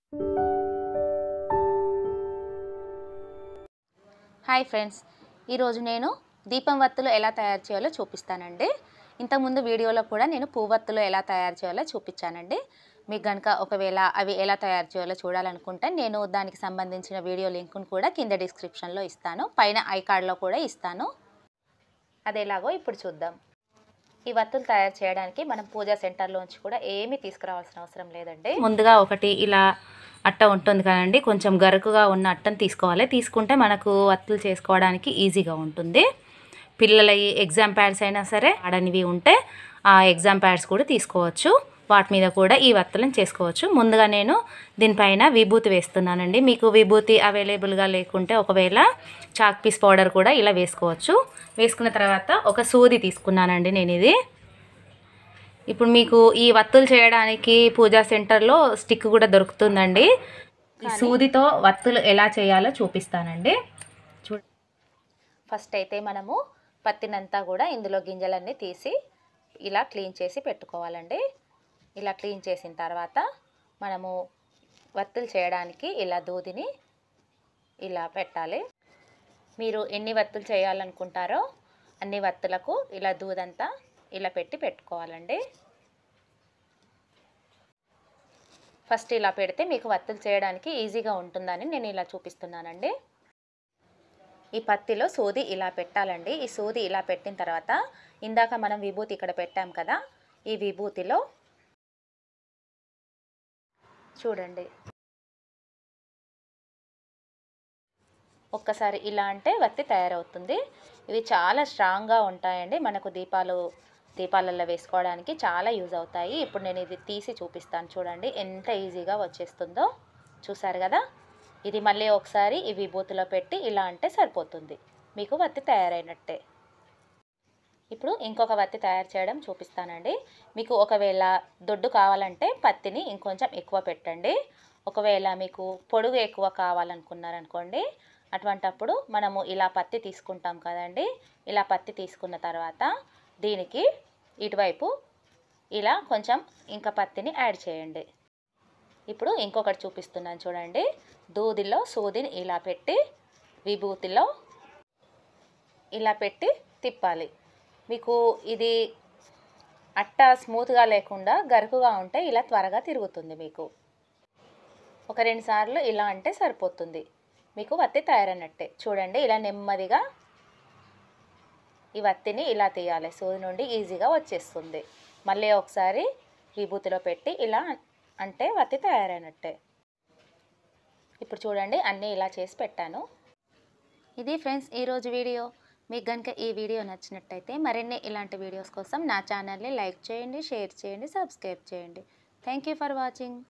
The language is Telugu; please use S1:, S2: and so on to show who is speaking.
S1: హాయ్ ఫ్రెండ్స్ ఈరోజు నేను దీపం వత్తులు ఎలా తయారు చేయాలో చూపిస్తానండి ఇంతకుముందు వీడియోలో కూడా నేను పువ్వత్తులు ఎలా తయారు చేయాలో చూపించానండి మీకు కనుక ఒకవేళ అవి ఎలా తయారు చేయాలో చూడాలనుకుంటే నేను దానికి సంబంధించిన వీడియో లింక్ను కూడా కింద డిస్క్రిప్షన్లో ఇస్తాను పైన ఐ కార్డ్లో కూడా ఇస్తాను అది ఎలాగో ఇప్పుడు చూద్దాం ఈ వత్తులు తయారు చేయడానికి మనం పూజా సెంటర్లోంచి కూడా ఏమీ తీసుకురావాల్సిన అవసరం లేదండి ముందుగా ఒకటి ఇలా అట్ట ఉంటుంది కదండి కొంచెం గరుకుగా ఉన్న అట్టను తీసుకోవాలి తీసుకుంటే మనకు వత్తులు చేసుకోవడానికి ఈజీగా ఉంటుంది పిల్లల ఎగ్జామ్ ప్యాడ్స్ అయినా సరే ఆడనివి ఉంటే ఆ ఎగ్జామ్ ప్యాడ్స్ కూడా తీసుకోవచ్చు వాటి మీద కూడా ఈ వత్తులను చేసుకోవచ్చు ముందుగా నేను దీనిపైన విభూతి వేస్తున్నానండి మీకు విభూతి అవైలబుల్గా లేకుంటే ఒకవేళ చాక్ పీస్ పౌడర్ కూడా ఇలా వేసుకోవచ్చు వేసుకున్న తర్వాత ఒక సూది తీసుకున్నానండి నేను ఇది ఇప్పుడు మీకు ఈ వత్తులు చేయడానికి పూజా సెంటర్లో స్టిక్ కూడా దొరుకుతుందండి ఈ సూదితో వత్తులు ఎలా చేయాలో చూపిస్తానండి చూ ఫస్ట్ అయితే మనము పత్తినంతా కూడా ఇందులో గింజలన్నీ తీసి ఇలా క్లీన్ చేసి పెట్టుకోవాలండి ఇలా క్లీన్ చేసిన తర్వాత మనము వత్తులు చేయడానికి ఇలా దూదిని ఇలా పెట్టాలి మీరు ఎన్ని వత్తులు చేయాలనుకుంటారో అన్ని వత్తులకు ఇలా దూదంతా ఇలా పెట్టి పెట్టుకోవాలండి ఫస్ట్ ఇలా పెడితే మీకు వత్తులు చేయడానికి ఈజీగా ఉంటుందని నేను ఇలా చూపిస్తున్నానండి ఈ పత్తిలో సూది ఇలా పెట్టాలండి ఈ సూది ఇలా పెట్టిన తర్వాత ఇందాక మనం విభూతి ఇక్కడ పెట్టాం కదా ఈ విభూతిలో చూడండి ఒక్కసారి ఇలా అంటే వత్తి తయారవుతుంది ఇవి చాలా స్ట్రాంగ్గా ఉంటాయండి మనకు దీపాలు దీపాలలో వేసుకోవడానికి చాలా యూజ్ అవుతాయి ఇప్పుడు నేను ఇది తీసి చూపిస్తాను చూడండి ఎంత ఈజీగా వచ్చేస్తుందో చూసారు కదా ఇది మళ్ళీ ఒకసారి ఈ విభూతిలో పెట్టి ఇలా అంటే సరిపోతుంది మీకు వత్తి తయారైనట్టే ఇప్పుడు ఇంకొక వత్తి తయారు చేయడం చూపిస్తానండి మీకు ఒకవేళ దొడ్డు కావాలంటే పత్తిని ఇంకొంచెం ఎక్కువ పెట్టండి ఒకవేళ మీకు పొడుగు ఎక్కువ కావాలనుకున్నారనుకోండి అటువంటప్పుడు మనము ఇలా పత్తి తీసుకుంటాం కదండి ఇలా పత్తి తీసుకున్న తర్వాత దీనికి ఇటువైపు ఇలా కొంచెం ఇంకా పత్తిని యాడ్ చేయండి ఇప్పుడు ఇంకొకటి చూపిస్తున్నాను చూడండి దూదిలో సూదిని ఇలా పెట్టి విభూతిలో ఇలా పెట్టి తిప్పాలి మీకు ఇది అట్ట స్మూత్గా లేకుండా గరుకుగా ఉంటే ఇలా త్వరగా తిరుగుతుంది మీకు ఒక రెండు సార్లు ఇలా అంటే సరిపోతుంది మీకు వత్తి తయారైనట్టే చూడండి ఇలా నెమ్మదిగా ఈ వత్తిని ఇలా తీయాలి సూది నుండి ఈజీగా వచ్చేస్తుంది మళ్ళీ ఒకసారి విభూతిలో పెట్టి ఇలా అంటే వత్తి తయారైనట్టే ఇప్పుడు చూడండి అన్నీ ఇలా చేసి పెట్టాను ఇది ఫ్రెండ్స్ ఈరోజు వీడియో మీకు కనుక ఈ వీడియో నచ్చినట్టయితే మరిన్ని ఇలాంటి వీడియోస్ కోసం నా ఛానల్ని లైక్ చేయండి షేర్ చేయండి సబ్స్క్రైబ్ చేయండి థ్యాంక్ యూ ఫర్ వాచింగ్